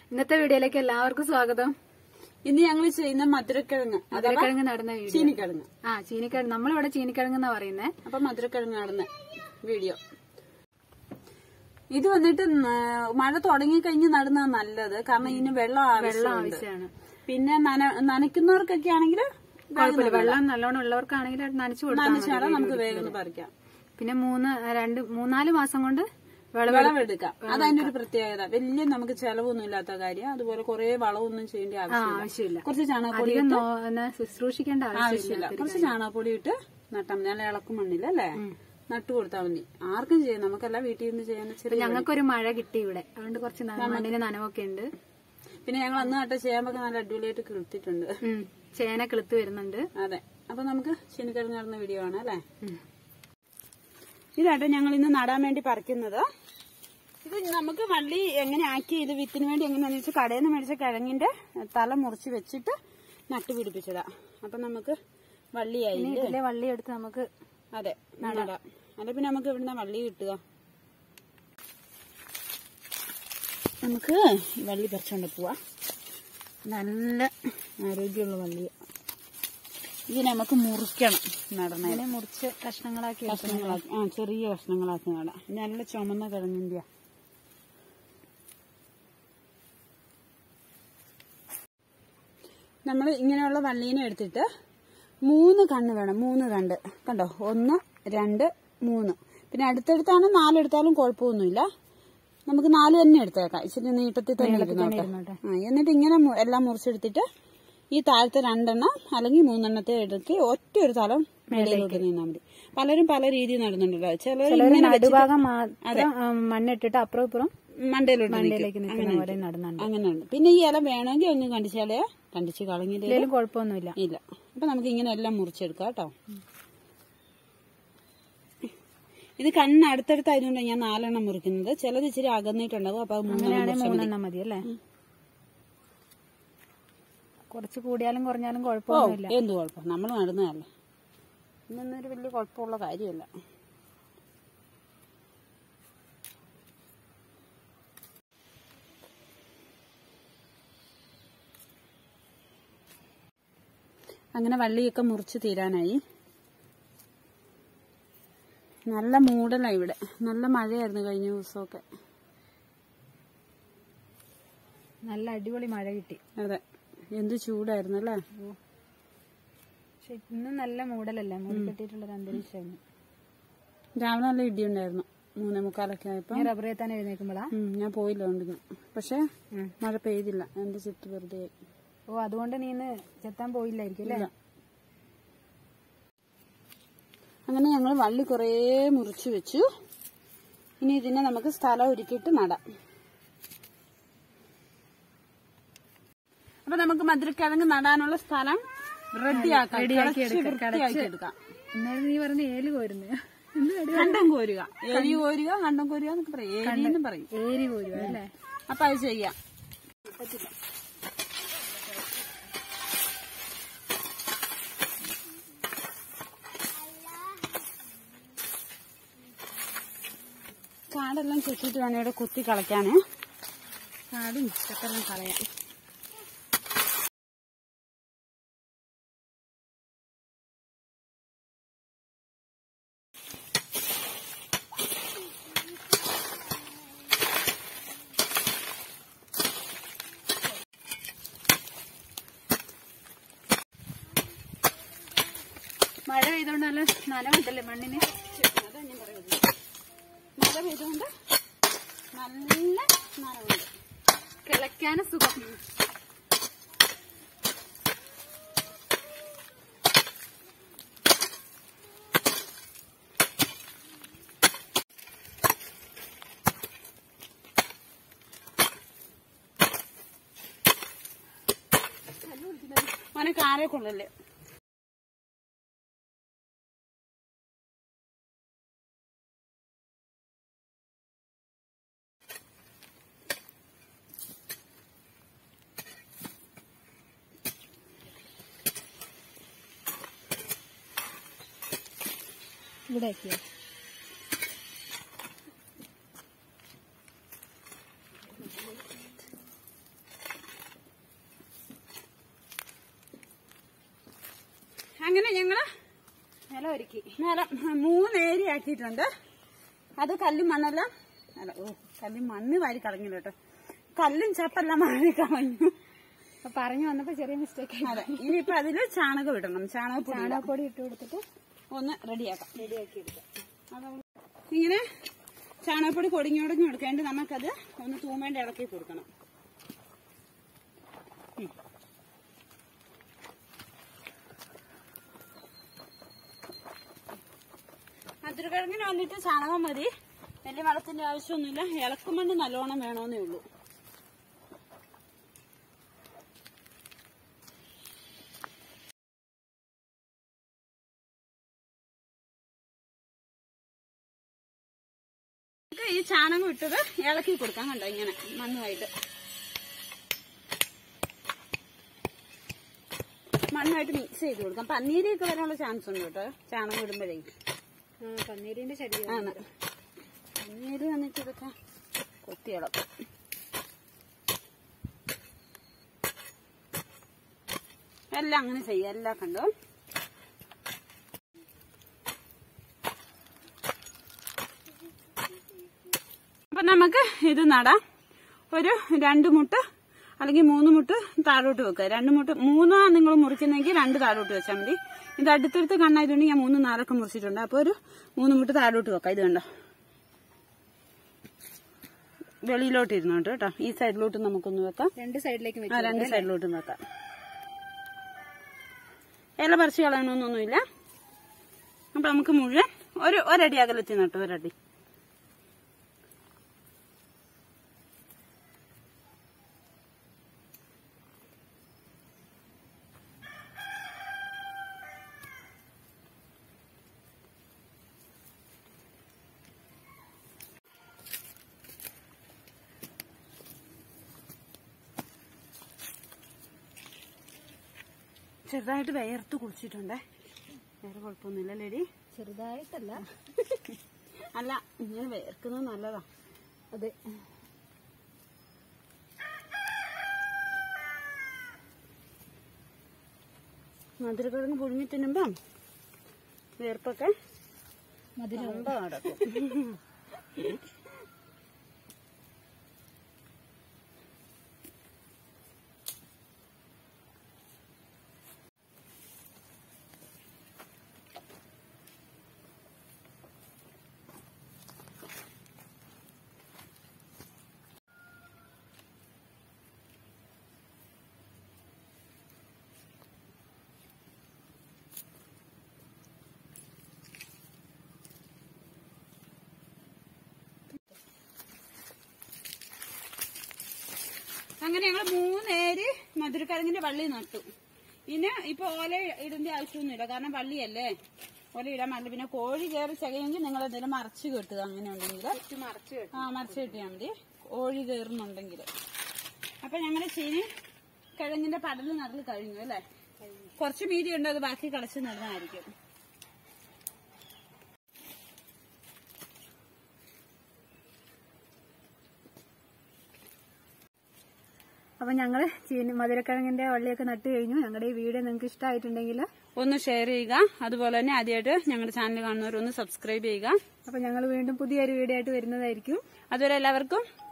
ഇന്നത്തെ വീഡിയോയിലേക്ക് എല്ലാവർക്കും സ്വാഗതം ഇന്ന് ഞങ്ങൾ ചെയ്യുന്ന മധുരക്കിഴങ്ങ് അഥവാ മധുരക്കിഴങ്ങ് നടന്ന വീഡിയോ ചീനിക്കിഴങ്ങ് ആ ചീനിക്കിഴങ്ങ് നമ്മളിവിടെ ചീനിക്കിഴങ്ങ് എന്നാ പറയുന്നത് അപ്പൊ മധുരക്കിഴങ്ങ് നടന്ന വീഡിയോ ഇത് വന്നിട്ട് ന- മഴ തുടങ്ങി കഴിഞ്ഞ് നടുന്ന നല്ലത് കാരണം ഇതിന് വെള്ളം വെള്ളം ആവശ്യമുണ്ട് ആവശ്യമാണ് പിന്നെ നന- നനയ്ക്കുന്നവർക്കൊക്കെ ആണെങ്കിൽ കുഴപ്പമില്ല വെള്ളം നല്ലോണം ഉള്ളവർക്കാണെങ്കിൽ അത് നനച്ചു കൊടുത്താൽ മതി. നനച്ചാൽ നമുക്ക് വേഗം ഒന്ന് പറിക്കാം പിന്നെ മൂന്ന് രണ്ട് മൂന്നാല് മാസം കൊണ്ട് വിളവ് വിളവെടുക്കാം അതതിന്റെ ഒരു പ്രത്യേകത വലിയ നമുക്ക് ചെലവൊന്നും ഇല്ലാത്ത കാര്യം അതുപോലെ കുറെ വളമൊന്നും ചെയ്യേണ്ട ആവശ്യമില്ല ആവശ്യമില്ല കുറച്ച് ചാണകപ്പൊടി അധികം നോ- എന്നാ ശുശ്രൂഷിക്കേണ്ട ആവശ്യമില്ല ആവശ്യമില്ല കുറച്ച് ചാണകപ്പൊടി ഇട്ട് നട്ടാൽ മതി നല്ല ഇളക്കും മണ്ണിലല്ലേ നട്ടു കൊടുത്താൽ മതി ആർക്കും ചെയ്യാം നമുക്കല്ല വീട്ടിൽ നിന്ന് ചെയ്യാൻ ചെറിയ ഞങ്ങൾക്കൊരു മഴ കിട്ടി ഇവിടെ അതുകൊണ്ട് കുറച്ച് ന- മണ്ണിന് നനവൊക്കെ ഉണ്ട് പിന്നെ ഞങ്ങൾ അന്ന് നട്ട ചെയ്യാമ്പൊക്കെ നല്ല അടിപൊളിയായിട്ട് കിളുത്തിട്ടുണ്ട് ഉം. ചേന കിളുത്ത് വരുന്നുണ്ട് അതെ അപ്പൊ നമുക്ക് ശനിക്കിഴങ്ങ് നടന്ന വീഡിയോ ആണ് അല്ലേ ഇതാട്ടെ ഞങ്ങൾ ഇന്ന് നടാൻ വേണ്ടി പറിക്കുന്നത് ഇത് നമുക്ക് വള്ളി എങ്ങനെ ആക്കി ഇത് വിത്തിന് വേണ്ടി എങ്ങനെയാണെന്ന് വെച്ചാൽ കടയിൽ നിന്ന് മേടിച്ച കിഴങ്ങിന്റെ തല മുറിച്ച് വെച്ചിട്ട് നട്ടു പിടിപ്പിച്ചതാ അപ്പൊ നമുക്ക് വള്ളിയായി ഇനി ഇതിലെ വള്ളി എടുത്ത് നമുക്ക് അതെ നടാം അല്ലെ പിന്നെ നമുക്ക് ഇവിടുന്ന് വള്ളി കിട്ടുക നമുക്ക് ഈ വള്ളി പറിച്ചോണ്ട് പോവാ നല്ല ആരോഗ്യമുള്ള വള്ളി ഇത് നമുക്ക് മുറിക്കണം നടണേ ഇതിനെ മുറിച്ച് കഷ്ണങ്ങളാക്കി എടുക്കണം. കഷ്ണങ്ങളാക്കി ആ ചെറിയ കഷ്ണങ്ങളാക്കി നടാം ഇത് നല്ല ചുമന്ന കിഴങ്ങിന്റെയാ നമ്മൾ ഇങ്ങനെയുള്ള വള്ളീനെ എടുത്തിട്ട് മൂന്ന് കണ്ണ് വേണം മൂന്ന് കണ്ട് കണ്ടോ ഒന്ന് രണ്ട് മൂന്ന് പിന്നെ അടുത്തടുത്താണ് നാലെടുത്താലും കുഴപ്പമൊന്നുമില്ല നമുക്ക് നാല് തന്നെ എടുത്തേക്കാം ഇച്ചിരി നീട്ടത്തിൽ തന്നെ ഇരുന്നോട്ടെ ഇരുന്നോട്ടെ. ആ എന്നിട്ട് ഇങ്ങനെ മു- എല്ലാം മുറിച്ചെടുത്തിട്ട് ഈ താഴത്തെ രണ്ടെണ്ണം അല്ലെങ്കിൽ മൂന്നെണ്ണത്തെ എടുത്ത് ഒറ്റ ഒരു തലം മേളിലോട്ട് നീന്നാൽ മതി പലരും പല രീതിയിൽ നടുന്നുണ്ടല്ലോ ചിലർ ചിലര് ഇങ്ങനെ വെച്ചിട്ട് നടുഭാഗം മാത്രം ആ, മണ്ണിട്ടിട്ട് അപ്പുറം ഇപ്പുറം മണ്ടയിലോട്ട് മണ്ടയിലേക്ക് നിൽക്കും. നിൽക്കുന്ന പോലെ നടുന്നുണ്ട് അങ്ങനെയുണ്ട് പിന്നെ ഈ ഇല വേണമെങ്കിൽ ഒന്ന് കണ്ടിച്ചാലേ കണ്ടിച്ച് കളഞ്ഞില്ലേ ഇതിലും കുഴപ്പമൊന്നുമില്ല ഇല്ല അപ്പൊ നമുക്ക് ഇങ്ങനെ എല്ലാം മുറിച്ചെടുക്കാം കേട്ടോ ഇത് കണ്ണ് അടുത്തടുത്തായതുകൊണ്ട് ഞാൻ നാലെണ്ണം മുറിക്കുന്നത് ചിലത് ഇച്ചിരി അകന്നിട്ടുണ്ടാവും അപ്പൊ അത് മൂന്നെണ്ണം അങ്ങനെയാണെങ്കിൽ മുറിച്ചാൽ മതി. മൂന്നെണ്ണം മതി അല്ലേ കുറച്ച് കൂടിയാലും കുറഞ്ഞാലും കുഴപ്പമൊന്നുമില്ല എന്ത് കുഴപ്പം നമ്മൾ നടുന്നതല്ലേ ഇന്നൊന്നും ഒരു വലിയ കുഴപ്പമുള്ള കാര്യമല്ല അങ്ങനെ വള്ളിയൊക്കെ മുറിച്ച് തീരാനായി നല്ല മൂടലാണ് ഇവിടെ നല്ല മഴയായിരുന്നു കഴിഞ്ഞ ദിവസമൊക്കെ നല്ല അടിപൊളി മഴ കിട്ടി അതെ എന്ത് ചൂടായിരുന്നു അല്ലേ പക്ഷെ ഇന്ന് നല്ല മൂടലല്ലേ മൂടി കെട്ടിയിട്ടുള്ള ഒരു അന്തരീക്ഷമായിരുന്നു രാവിലെ നല്ല ഇടിയുണ്ടായിരുന്നു മൂന്നേ മുക്കാലൊക്കെ ആയപ്പോ ഞാൻ റബ്ബർ എത്താൻ എഴുന്നേക്കുമ്പോഴാ ഉം, ഞാൻ പോയില്ല കൊണ്ടിരുന്നു പക്ഷെ മഴ പെയ്തില്ല എന്റെ ചുറ്റ് വെറുതെ ആയി. ഓ അതുകൊണ്ട് നീ ഇന്ന് ചെത്താൻ പോയില്ലായിരിക്കും അല്ലേ ഇല്ല. അങ്ങനെ ഞങ്ങൾ വള്ളി കുറേ മുറിച്ചു വെച്ചു ഇനി ഇതിനെ നമുക്ക് സ്ഥലം ഒരുക്കിയിട്ട് നടാം അപ്പൊ നമുക്ക് മധുരക്കിഴങ്ങ് നടാനുള്ള സ്ഥലം റെഡിയാക്കാം റെഡിയാക്കി കിളച്ച് എടുക്കാം, വൃത്തിയാക്കി എടുക്കാം എന്നാലും നീ പറഞ്ഞ ഏല് കോരുന്നു എന്ത് കടി? കണ്ടം കോരുക ഏരി കോരുക കണ്ടം കോരുക എന്നൊക്കെ പറയും ഏരിയെന്നും പറയും ഏരി കോരുക അല്ലേ അപ്പൊ അത് ചെയ്യാം കാടെല്ലാം ചെത്തിയിട്ട് വേണം ഇവിടെ കുത്തി കളയ്ക്കാന് കാടും ചക്കെല്ലാം കളയാൻ മഴ പെയ്തോണ്ട് നല്ല നനവുണ്ടല്ലേ മണ്ണിന് അതാ ഞാൻ പറയുന്നത് മഴ പെയ്തുകൊണ്ട് നല്ല നനവുണ്ട് കിളയ്ക്കാനും സുഖം മോനെ കാരെ കൊള്ളല്ലേ ഇവിടെ ആക്കിയോ അങ്ങനെ ഞങ്ങള് നിലം ഒരുക്കി നേരം മൂന്ന് ഏരിയ ആക്കിയിട്ടുണ്ട് അത് കല്ലും മണ്ണെല്ലാം അല്ല ഓ കല്ലും മണ്ണ് വാരി കളഞ്ഞില്ല കേട്ടോ കല്ലും ചപ്പെല്ലാം മാറി കളഞ്ഞു അപ്പൊ പറഞ്ഞു വന്നപ്പോ ചെറിയ മിസ്റ്റേക്ക് അതെ ഇനിയിപ്പോ അതില് ചാണകം ഇടണം ചാണകപ്പൊടി ഇടാം. ചാണകപ്പൊടി ഇട്ട് കൊടുത്തിട്ട് ഒന്ന് റെഡിയാക്കാം റെഡിയാക്കി എടുക്കാം ഇങ്ങനെ ചാണകപ്പൊടി പൊടിഞ്ഞൊടിഞ്ഞു കൊടുക്കേണ്ടി നമുക്കത് ഒന്ന് തൂമേണ്ട ഇളക്കി കൊടുക്കണം ഉം. മധുരക്കിഴങ്ങിന് വേണ്ടിയിട്ട് ചാണകം മതി വലിയ വളത്തിന്റെ ആവശ്യമൊന്നുമില്ല ഇളക്കുമണ്ണ് നല്ലോണം വേണമെന്നേ ഉള്ളൂ നമുക്ക് ഈ ചാണകം ഇട്ടത് ഇളക്കി കൊടുക്കാം കണ്ടോ ഇങ്ങനെ മണ്ണുമായിട്ട് മണ്ണുമായിട്ട് മിക്സ് ചെയ്ത് കൊടുക്കാം പന്നീരിയൊക്കെ വരാനുള്ള ചാൻസ് ഉണ്ട് കേട്ടോ ചാണകം ഇടുമ്പോഴേ ആ പന്നീരിന്റെ ശരീരം ആണ് പന്നീര് വന്നിട്ട് ഇതൊക്കെ കൊത്തിയിളക്കും എല്ലാം അങ്ങനെ ചെയ്യാം എല്ലാം കണ്ടോ അപ്പൊ നമുക്ക് ഇത് നടാം ഒരു രണ്ട് മുട്ട് അല്ലെങ്കിൽ മൂന്ന് മുട്ട് താഴോട്ട് വെക്കുക രണ്ട് മുട്ട് മൂന്നാ നിങ്ങൾ മുറിക്കുന്നെങ്കിൽ രണ്ട് താഴോട്ട് വെച്ചാൽ മതി ഇത് അടുത്തടുത്ത് കണ്ണായതുകൊണ്ട് ഞാൻ മൂന്ന് നാലൊക്കെ മുറിച്ചിട്ടുണ്ട് അപ്പൊ ഒരു മൂന്ന് മുട്ട് താഴോട്ട് വെക്കാം ഇത് കണ്ടോ വെളിയിലോട്ട് ഇരുന്നോട്ട് കേട്ടോ ഈ സൈഡിലോട്ട് നമുക്കൊന്ന് വെക്കാം രണ്ട് സൈഡിലേക്ക് ആ വെച്ചു രണ്ട് സൈഡിലോട്ടും വെക്കാം ഇല പറിച്ച് കളയണമെന്നൊന്നുമില്ല അപ്പൊ നമുക്ക് മുഴുവൻ ഒരു ഒരടി അകലത്തിൽ നട്ടു ഒരടി ചെറുതായിട്ട് വിയർത്ത് കുളിച്ചിട്ടുണ്ടേ വേറെ കുഴപ്പമൊന്നുമില്ല ലേഡി ചെറുതായിട്ടല്ല അല്ല ഇങ്ങനെ വിയർക്കുന്നത് നല്ലതാ അതെ മധുരക്കിഴങ്ങ് പുഴുങ്ങി തിന്നുമ്പം വേർപ്പൊക്കെ മധുരം ரொம்ப നടക്കും അങ്ങനെ ഞങ്ങൾ മൂന്നേര് മധുരക്കിഴങ്ങിന്റെ വള്ളി നട്ടു പിന്നെ ഇപ്പൊ ഓല ഇടേണ്ട ആവശ്യമൊന്നുമില്ല കാരണം വള്ളിയല്ലേ ഓല ഇടാൻ പാടില്ല പിന്നെ കോഴി കയറി ചകയെങ്കിൽ നിങ്ങൾ എന്തെങ്കിലും മറച്ച് കെട്ടുക അങ്ങനെ ഉണ്ടെങ്കിൽ മറച്ചു ആ മറച്ച് കെട്ടിയാൽ മതി കോഴി കയറുന്നുണ്ടെങ്കിൽ അപ്പൊ ഞങ്ങളുടെ ചീനി കിഴങ്ങിന്റെ പടല് നടൽ കഴിഞ്ഞു അല്ലേ കുറച്ച് മീതി ഉണ്ട് അത് ബാക്കി കളച്ച് നടന്നായിരിക്കും അപ്പൊ ഞങ്ങള് ചീനി മധുരക്കിഴങ്ങിന്റെ വള്ളിയൊക്കെ നട്ട് കഴിഞ്ഞു ഞങ്ങളുടെ ഈ വീഡിയോ നിങ്ങൾക്ക് ഇഷ്ടമായിട്ടുണ്ടെങ്കിൽ ഒന്ന് ഷെയർ ചെയ്യുക അതുപോലെ തന്നെ ആദ്യമായിട്ട് ഞങ്ങളുടെ ചാനൽ കാണുന്നവർ ഒന്ന് സബ്സ്ക്രൈബ് ചെയ്യുക അപ്പൊ ഞങ്ങൾ വീണ്ടും പുതിയൊരു വീഡിയോ ആയിട്ട് വരുന്നതായിരിക്കും അതുവരെ എല്ലാവർക്കും